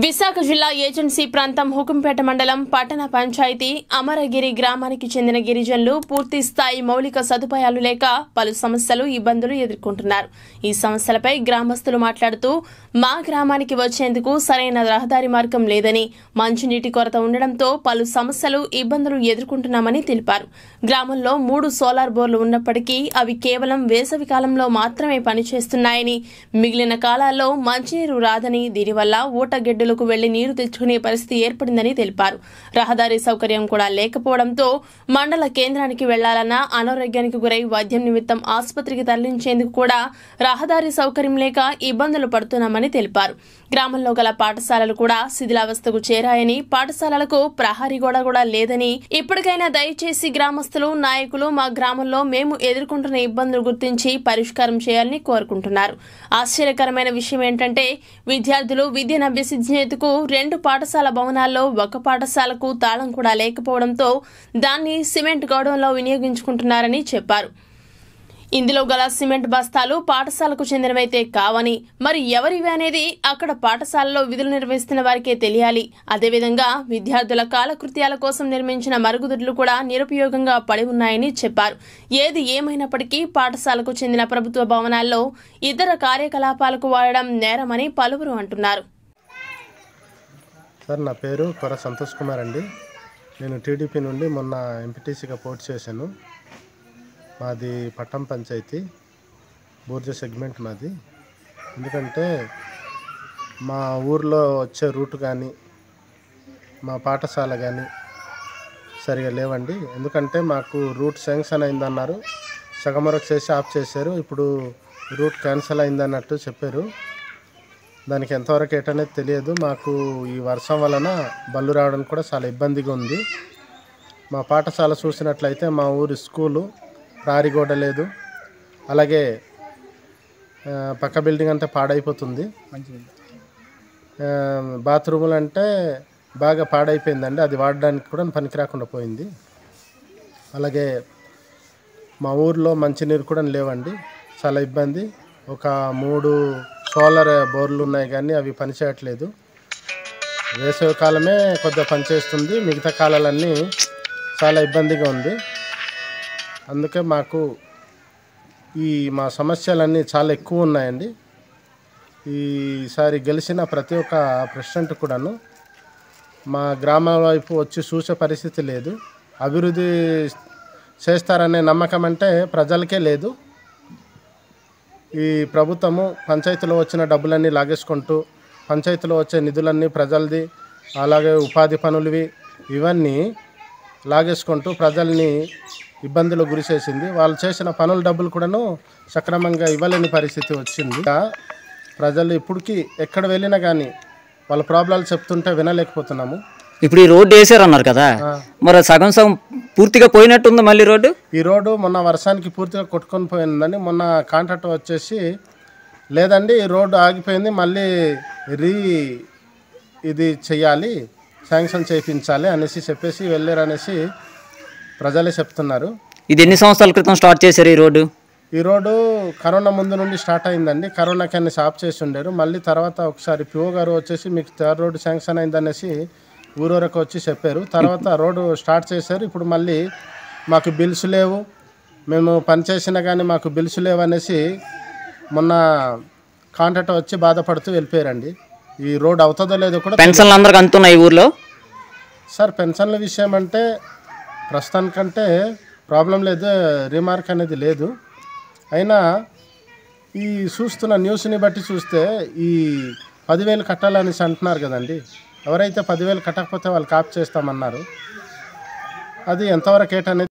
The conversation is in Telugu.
విశాఖ జిల్లా ఏజెన్సీ ప్రాంతం హుకుంపేట మండలం పట్టణ పంచాయతీ అమరగిరి గ్రామానికి చెందిన గిరిజనులు పూర్తి స్థాయి మౌలిక సదుపాయాలు లేక పలు సమస్యలు ఇబ్బందులు ఎదుర్కొంటున్నారు ఈ సమస్యలపై గ్రామస్తులు మాట్లాడుతూ మా గ్రామానికి వచ్చేందుకు సరైన రహదారి మార్గం లేదని మంచినీటి కొరత ఉండడంతో పలు సమస్యలు ఇబ్బందులు ఎదుర్కొంటున్నామని తెలిపారు గ్రామంలో మూడు సోలార్ బోర్లు ఉన్నప్పటికీ అవి కేవలం వేసవి కాలంలో మాత్రమే పనిచేస్తున్నాయని మిగిలిన కాలాల్లో మంచినీరు రాదని దీనివల్ల ఊటగెడ్డలకు వెళ్లి నీరు తెచ్చుకునే పరిస్థితి ఏర్పడిందని తెలిపారు రహదారి సౌకర్యం కూడా లేకపోవడంతో మండల కేంద్రానికి వెళ్లాలన్నా అనారోగ్యానికి గురై వైద్యం నిమిత్తం ఆసుపత్రికి తరలించేందుకు కూడా రహదారి సౌకర్యం లేక ఇబ్బందులు పడుతున్నామని తెలిపారు గ్రామంలో గల పాఠశాలలు కూడా శిథిలావస్థకు చేరాయని పాఠశాలలకు ప్రహరీ గోడ కూడా లేదని ఇప్పటికైనా దయచేసి గ్రామస్తులు నాయకులు మా గ్రామంలో మేము ఎదుర్కొంటున్న ఇబ్బందులు గుర్తించి పరిష్కారం చేయాలని కోరుకుంటున్నారు ఆశ్చర్యకరమైన విషయం ఏంటంటే విద్యార్థులు విద్యను అభ్యసించేందుకు రెండు పాఠశాల భవనాల్లో ఒక పాఠశాలకు తాళం కూడా లేకపోవడంతో దాన్ని సిమెంట్ గౌడంలో వినియోగించుకుంటున్నారని చెప్పారు ఇందులో గల సిమెంట్ బస్తాలు పాఠశాలకు చెందినవైతే కావని మరి ఎవరివి అనేది అక్కడ పాఠశాలలో విధులు నిర్వహిస్తున్న వారికే తెలియాలి అదేవిధంగా విద్యార్థుల కాలకృత్యాల కోసం నిర్మించిన మరుగుదొడ్లు కూడా నిరుపయోగంగా పడి ఉన్నాయని చెప్పారు ఏది ఏమైనప్పటికీ పాఠశాలకు చెందిన ప్రభుత్వ భవనాల్లో ఇతర కార్యకలాపాలకు వాడడం నేరమని పలువురు అంటున్నారు సార్ నా పేరు కొర సంతోష్ కుమార్ అండి నేను టీడీపీ నుండి మొన్న ఎంపీటీసీగా పోటీ చేశాను మాది పట్టం పంచాయతీ బూర్జ సెగ్మెంట్ మాది ఎందుకంటే మా ఊర్లో వచ్చే రూట్ కానీ మా పాఠశాల కానీ సరిగా లేవండి ఎందుకంటే మాకు రూట్ శాంక్షన్ అయిందన్నారు సగం వరకు చేసి ఆఫ్ చేశారు ఇప్పుడు రూట్ క్యాన్సిల్ అయిందన్నట్టు చెప్పారు దానికి ఎంతవరకు ఏటనేది తెలియదు మాకు ఈ వర్షం వలన బళ్ళు రావడానికి కూడా చాలా ఇబ్బందిగా ఉంది మా పాఠశాల చూసినట్లయితే మా ఊరి స్కూలు రారిగోడ లేదు అలాగే ఆ, పక్క బిల్డింగ్ అంతా పాడైపోతుంది ఆ, బాత్రూములు అంటే బాగా పాడైపోయిందండి అది వాడడానికి కూడా పనికి రాకుండా పోయింది అలాగే మా ఊర్లో మంచినీరు కూడా లేవండి చాలా ఇబ్బంది ఒక మూడు సోలార్ బోర్లు ఉన్నాయి కానీ అవి పనిచేయట్లేదు వేసవి కాలమే కొద్దిగా పనిచేస్తుంది మిగతా కాలాలన్నీ చాలా ఇబ్బందిగా ఉంది అందుకే మాకు ఈ మా సమస్యలన్నీ చాలా ఎక్కువ ఉన్నాయండి ఈసారి గెలిచిన ప్రతి ఒక్క ప్రెసిడెంట్ కూడాను మా గ్రామం వైపు వచ్చి చూసే పరిస్థితి లేదు అభివృద్ధి చేస్తారనే నమ్మకం అంటే ప్రజలకే లేదు ఈ ప్రభుత్వము పంచాయతీలో వచ్చిన డబ్బులన్నీ లాగేసుకుంటూ పంచాయతీలో వచ్చే నిధులన్నీ ప్రజలది అలాగే ఉపాధి పనులవి ఇవన్నీ లాగేసుకుంటూ ప్రజల్ని ఇబ్బందులు గురి చేసింది వాళ్ళు చేసిన పనుల డబ్బులు కూడాను సక్రమంగా ఇవ్వలేని పరిస్థితి వచ్చింది ఇంకా ప్రజలు ఇప్పటికీ ఎక్కడ వెళ్ళినా కానీ వాళ్ళ ప్రాబ్లాలు చెప్తుంటే వినలేకపోతున్నాము ఇప్పుడు ఈ రోడ్డు వేసారు అన్నారు కదా మరి సగం సగం పూర్తిగా పోయినట్టుంది మళ్ళీ రోడ్డు ఈ రోడ్డు మొన్న వర్షానికి పూర్తిగా కొట్టుకొని పోయిందని మొన్న కాంట్రాక్ట్ వచ్చేసి లేదండి ఈ రోడ్డు ఆగిపోయింది మళ్ళీ రీ ఇది చెయ్యాలి శాంక్షన్ చేయించాలి అనేసి చెప్పేసి వెళ్ళారు అనేసి ప్రజలే చెప్తున్నారు ఇది ఎన్ని సంవత్సరాల క్రితం స్టార్ట్ చేశారు ఈ రోడ్డు ఈ రోడ్డు కరోనా ముందు నుండి స్టార్ట్ అయిందండి కరోనాకి అన్ని ఆఫ్ చేసి ఉండేరు మళ్ళీ తర్వాత ఒకసారి పిఓ గారు వచ్చేసి మీకు థర్డ్ రోడ్డు శాంక్షన్ అయిందనేసి ఊరూరకు వచ్చి చెప్పారు తర్వాత రోడ్డు స్టార్ట్ చేశారు ఇప్పుడు మళ్ళీ మాకు బిల్స్ లేవు మేము పని చేసినా కానీ మాకు బిల్స్ లేవు అనేసి మొన్న కాంట్రాక్ట్ వచ్చి బాధపడుతూ వెళ్ళిపోయారండి ఈ రోడ్ అవుతుందో లేదో కూడా పెన్షన్లు అందరికి అందుతున్నాయి ఈ ఊర్లో సార్ పెన్షన్ల విషయం అంటే ప్రస్తుతానికంటే ప్రాబ్లం లేదు రిమార్క్ అనేది లేదు అయినా ఈ చూస్తున్న న్యూస్ని బట్టి చూస్తే ఈ పదివేలు కట్టాలనేసి అంటున్నారు కదండి ఎవరైతే పదివేలు కట్టకపోతే వాళ్ళు కాప్ చేస్తామన్నారు అది ఎంతవరకు ఏటనేది